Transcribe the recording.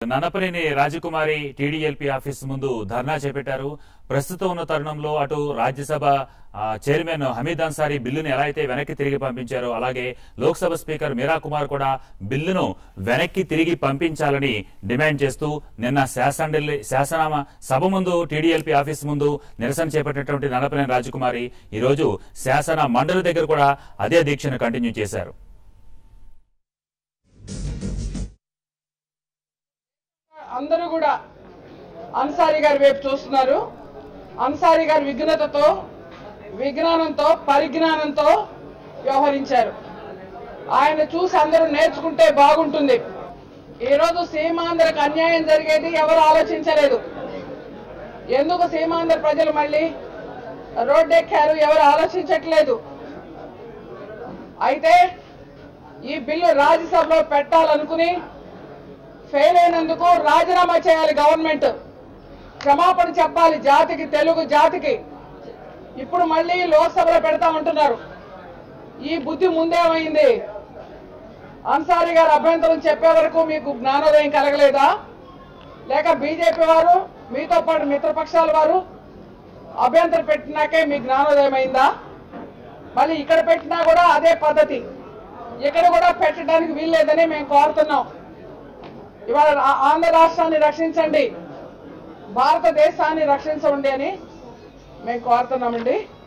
నన్నపనేని రాజకుమారి TDLP office ముందు ధర్నా చేపట్టారు ప్రస్తుతం ఉన్న తరుణంలో అటు రాజ్యసభ ఆ, చైర్మన్ హమీద్ అన్సారీ బిల్లును ఎలా అయితే వెనక్కి తిరిగి పంపించారో అలాగే లోక్సభ స్పీకర్ మీరా కుమార్ కూడా బిల్లును వెనక్కి తిరిగి పంపించాలని డిమాండ్ చేస్తూ నిన్న శాసన శాసన సభ ముందు టీడీఎల్పీ ఆఫీస్ ముందు నిరసన చేపట్టినటువంటి నన్నపనేని రాజకుమారి ఈ రోజు శాసన మండలి దగ్గర కూడా అదే దీక్షను కంటిన్యూ చేశారు అందరూ కూడా అన్సారీ గారి వైపు చూస్తున్నారు అన్సారీ గారి విఘ్నతతో విజ్ఞానంతో పరిజ్ఞానంతో వ్యవహరించారు ఆయన చూసి అందరూ నేర్చుకుంటే బాగుంటుంది ఈరోజు సీమాంధ్రకు అన్యాయం జరిగేది ఎవరు ఆలోచించలేదు ఎందుకు సీమాంధ్ర ప్రజలు మళ్ళీ రోడ్డెక్కారు ఎవరు ఆలోచించట్లేదు అయితే ఈ బిల్లు రాజ్యసభలో పెట్టాలనుకుని ఫెయిల్ అయినందుకు రాజీనామా చేయాలి గవర్నమెంట్ క్షమాపణ చెప్పాలి జాతికి తెలుగు జాతికి ఇప్పుడు మళ్ళీ లోక్సభలో పెడతామంటున్నారు ఈ బుద్ధి ముందేమైంది అన్సారీ గారు అభ్యంతరం చెప్పే వరకు మీకు జ్ఞానోదయం కలగలేదా లేక బీజేపీ వారు మీతో పాటు మిత్రపక్షాల వారు అభ్యంతరం పెట్టినాకే మీ జ్ఞానోదయం అయిందా మళ్ళీ ఇక్కడ పెట్టినా కూడా అదే పద్ధతి ఇక్కడ కూడా పెట్టడానికి వీల్లేదని మేము కోరుతున్నాం ఇవాళ ఆ- ఆంధ్ర రాష్ట్రాన్ని రక్షించండి భారతదేశాన్ని రక్షించండి అని మేము కోరుతున్నామండి